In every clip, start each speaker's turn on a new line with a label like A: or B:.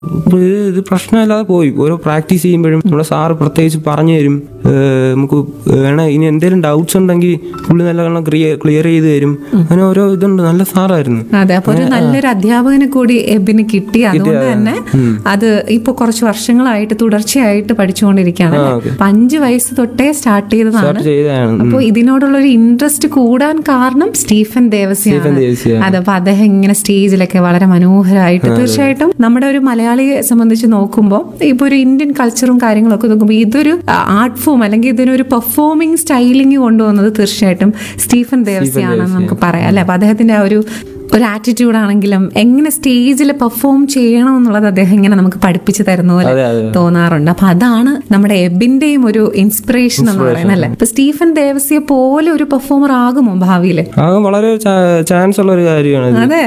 A: അപ്പൊ ഇത് ഇത് പ്രശ്നമില്ലാതെ പോയി ഓരോ പ്രാക്ടീസ് ചെയ്യുമ്പോഴും നമ്മളെ സാറ് പ്രത്യേകിച്ച് പറഞ്ഞു തരും ഏഹ് നമുക്ക് വേണേ ഇനി എന്തെങ്കിലും ഡൗട്ട്സ് ഉണ്ടെങ്കിൽ പുള്ളി നല്ലവണ്ണം ക്ലിയർ ചെയ്ത് തരും അങ്ങനെ ഓരോ ഇതുണ്ട് നല്ല സാറായിരുന്നു
B: അതെ അപ്പൊ ഒരു നല്ലൊരു അധ്യാപകനെ കൂടി എബിന് കിട്ടി അതുകൊണ്ട് തന്നെ അത് ഇപ്പൊ കുറച്ച് വർഷങ്ങളായിട്ട് തുടർച്ചയായിട്ട് പഠിച്ചുകൊണ്ടിരിക്കുകയാണ് അല്ലേ?
A: ഓക്കേ.
B: അപ്പൊ അഞ്ചു വയസ്സ് തൊട്ടേ സ്റ്റാർട്ട് ചെയ്തതാണ്
A: സ്റ്റാർട്ട് ചെയ്തതാണ്
B: അപ്പൊ ഇതിനോടുള്ള ഒരു ഇൻട്രസ്റ്റ് കൂടാൻ കാരണം സ്റ്റീഫൻ ദേവസ്യാണ്
A: സ്റ്റീഫൻ ദേവസ്യാണ്.
B: അതെ അപ്പൊ അദ്ദേഹം ഇങ്ങനെ സ്റ്റേജിലൊക്കെ വളരെ മനോഹരമായിട്ട് തീർച്ചയായിട്ടും നമ്മുടെ ഒരു മലയാളിയെ സംബന്ധിച്ച് നോക്കുമ്പോൾ ഇപ്പൊ ഒരു ഇന്ത്യൻ കൾച്ചറും കാര്യങ്ങളൊക്കെ നോക്കുമ്പോൾ ഇതൊരു ആർട്ട് ഫോം അല്ലെങ്കിൽ ഇതിനൊരു പെർഫോമിംഗ് സ്റ്റൈലിംഗ് കൊണ്ടുവന്നത് തീർച്ചയായിട്ടും സ്റ്റീഫൻ ദേവസ്യാണെന്ന് നമുക്ക് പറയാം അല്ലെ അപ്പൊ അദ്ദേഹത്തിന്റെ ആ ഒരു ഒരു ആറ്റിറ്റ്യൂഡ് ആണെങ്കിലും എങ്ങനെ സ്റ്റേജിൽ പെർഫോം ചെയ്യണം എന്നുള്ളത് അദ്ദേഹം ഇങ്ങനെ നമുക്ക് പഠിപ്പിച്ചു തരുന്ന പോലെ
A: അതെ, അതെ.
B: തോന്നാറുണ്ട് അപ്പൊ അതാണ് നമ്മുടെ എബിന്റെയും ഒരു ഇൻസ്പിറേഷൻ എന്ന് പറയുന്നത് അല്ലേ ഇപ്പൊ സ്റ്റീഫൻ ദേവസ്യെ പോലെ ഒരു പെർഫോമർ ആകുമോ ഭാവിയില്
A: അത് വളരെ ചാൻസ് ഉള്ള ഒരു കാര്യമാണ് ഇത്.
B: അതെ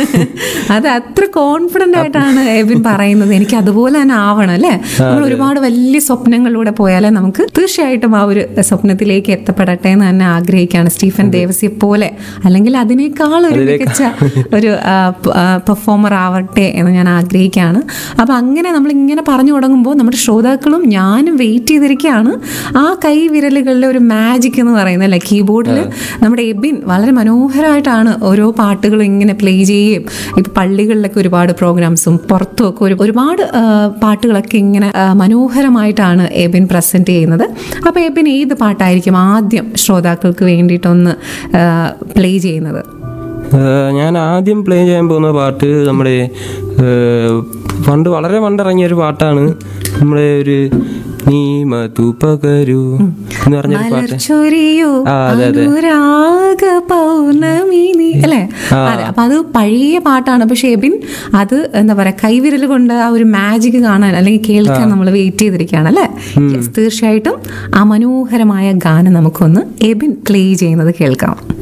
B: അത് അത്ര കോൺഫിഡന്റ് ആയിട്ടാണ് എബിൻ പറയുന്നത് എനിക്ക് അതുപോലെ തന്നെ ആവണം അല്ലെ നമ്മൾ ഒരുപാട് വലിയ സ്വപ്നങ്ങളിലൂടെ പോയാലേ നമുക്ക് തീർച്ചയായിട്ടും ആ ഒരു സ്വപ്നത്തിലേക്ക് എത്തപ്പെടട്ടെ എന്ന് തന്നെ ആഗ്രഹിക്കുകയാണ് സ്റ്റീഫൻ ദേവസ്യെ പോലെ അല്ലെങ്കിൽ അതിനേക്കാൾ ഒരു മികച്ച ഒരു പെർഫോമർ ആവട്ടെ എന്ന് ഞാൻ ആഗ്രഹിക്കുകയാണ് അപ്പൊ അങ്ങനെ നമ്മൾ ഇങ്ങനെ പറഞ്ഞു തുടങ്ങുമ്പോൾ നമ്മുടെ ശ്രോതാക്കളും ഞാനും വെയിറ്റ് ചെയ്തിരിക്കുകയാണ് ആ കൈ വിരലുകളിലെ ഒരു മാജിക് എന്ന് പറയുന്നത് അല്ലെ കീബോർഡിൽ നമ്മുടെ എബിൻ വളരെ മനോഹരമായിട്ടാണ് ഓരോ പാട്ടുകളും ഇങ്ങനെ പ്ലേ ചെയ്യുകയും ഇപ്പൊ പള്ളികളിലൊക്കെ ഒരുപാട് പ്രോഗ്രാംസും പുറത്തും ഒക്കെ ഒരു ഒരുപാട് ആ, പാട്ടുകളൊക്കെ ഇങ്ങനെ ആ, മനോഹരമായിട്ടാണ് എബിൻ പ്രസന്റ് ചെയ്യുന്നത് അപ്പൊ എബിൻ ഏത് പാട്ടായിരിക്കും ആദ്യം ശ്രോതാക്കൾക്ക് വേണ്ടിയിട്ടൊന്ന് പ്ലേ ചെയ്യുന്നത്
A: ഏഹ് ഞാൻ ആദ്യം പ്ലേ ചെയ്യാൻ പോകുന്ന പാട്ട് നമ്മുടെ ഏഹ് പണ്ട് വളരെ പണ്ടിറങ്ങിയ ഒരു പാട്ടാണ് നമ്മുടെ ഒരു നീ മധു പകരൂ എന്ന് പറഞ്ഞൊരു പാട്ട്
B: മലർച്ചൊരിയോ
A: ആ, അതെ, അതെ.
B: അനുരാഗ പൗർണമി നീ അല്ലേ അതെ അപ്പൊ അത് പഴയ പാട്ടാണ് പക്ഷെ എബിൻ അത് എന്താ പറയാ കൈവിരൽ കൊണ്ട് ആ ഒരു മാജിക് കാണാൻ അല്ലെങ്കിൽ കേൾക്കാൻ നമ്മൾ വെയിറ്റ് ചെയ്തിരിക്കുകയാണ് അല്ലേ Yes, തീർച്ചയായിട്ടും ആ മനോഹരമായ ഗാനം നമുക്കൊന്ന് എബിൻ പ്ലേ ചെയ്യുന്നത് കേൾക്കാം